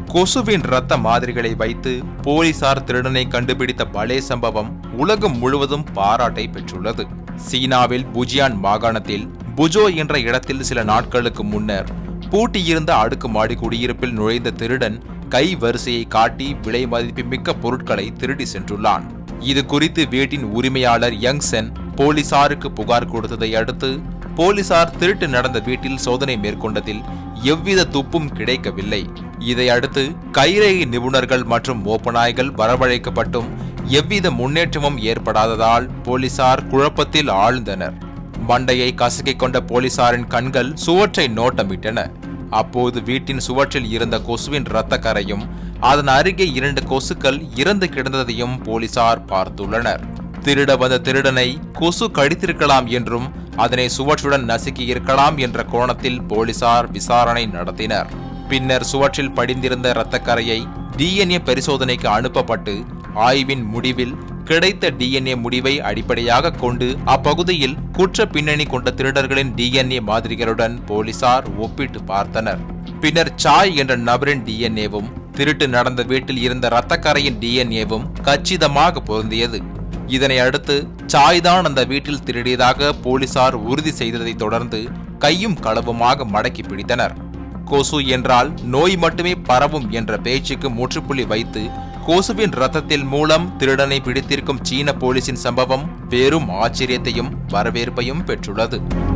கொசுவின் இரத்த மாதிரிகளை வைத்து போலீசார் திருடனை கண்டுபிடித்த பலே சம்பவம் உலகம் முழுவதும் பாராட்டை பெற்றுள்ளது சீனாவில் புஜியான் மாகாணத்தில் புஜோ என்ற இடத்தில் சில நாட்களுக்கு முன்னர் பூட்டியிருந்த அடுக்குமாடி குடியிருப்பில் நுழைந்த திருடன் கை வரிசையை காட்டி விலை மதிப்புமிக்க பொருட்களை திருடி சென்றுள்ளான் இது குறித்து வீட்டின் உரிமையாளர் யங்சென் போலீசாருக்கு புகார் கொடுத்ததை அடுத்து போலீசார் திருட்டு நடந்த வீட்டில் சோதனை மேற்கொண்டதில் எவ்வித துப்பும் கிடைக்கவில்லை இதை அடுத்து கைரேகை நிபுணர்கள் மற்றும் மோப்பநாய்கள் வரவழைக்கப்பட்டும் எவ்வித முன்னேற்றமும் ஏற்படாததால் போலீசார் குழப்பத்தில் ஆழ்ந்தனர் மண்டையை கசக்கிக் கொண்ட போலீசாரின் கண்கள் சுவற்றை நோட்டமிட்டன அப்போது வீட்டின் சுவற்றில் இருந்த கொசுவின் இரத்த கரையும் அதன் அருகே இரண்டு கொசுக்கள் இறந்து கிடந்ததையும் போலீசார் பார்த்துள்ளனர் திருட வந்த திருடனை கொசு கடித்திருக்கலாம் என்றும் அதனை சுவற்றுடன் நசுக்கி இருக்கலாம் என்ற கோணத்தில் போலீசார் விசாரணை நடத்தினர் பின்னர் சுவற்றில் படிந்திருந்த இரத்தக்கரையை டிஎன்ஏ பரிசோதனைக்கு அனுப்பப்பட்டு ஆய்வின் முடிவில் கிடைத்த டிஎன்ஏ முடிவை அடிப்படையாக கொண்டு அப்பகுதியில் குற்ற பின்னணி கொண்ட திருடர்களின் டிஎன்ஏ மாதிரிகளுடன் போலீசார் ஒப்பிட்டு பார்த்தனர் பின்னர் சாய் என்ற நபரின் டிஎன்ஏவும் திருட்டு நடந்த வீட்டில் இருந்த இரத்தக்கரையின் டிஎன்ஏவும் கச்சிதமாக பொருந்தியது இதனை அடுத்து சாய்தான் அந்த வீட்டில் திருடியதாக போலீசார் உறுதி செய்ததை தொடர்ந்து கையும் களவுமாக மடக்கி பிடித்தனர் கொசு என்றால் நோய் மட்டுமே பரவும் என்ற பேச்சுக்கு முற்றுப்புள்ளி வைத்து கொசுவின் ரத்தத்தில் மூலம் திருடனை பிடித்திருக்கும் சீன போலீசின் சம்பவம் பெரும் ஆச்சரியத்தையும் வரவேற்பையும் பெற்றுள்ளது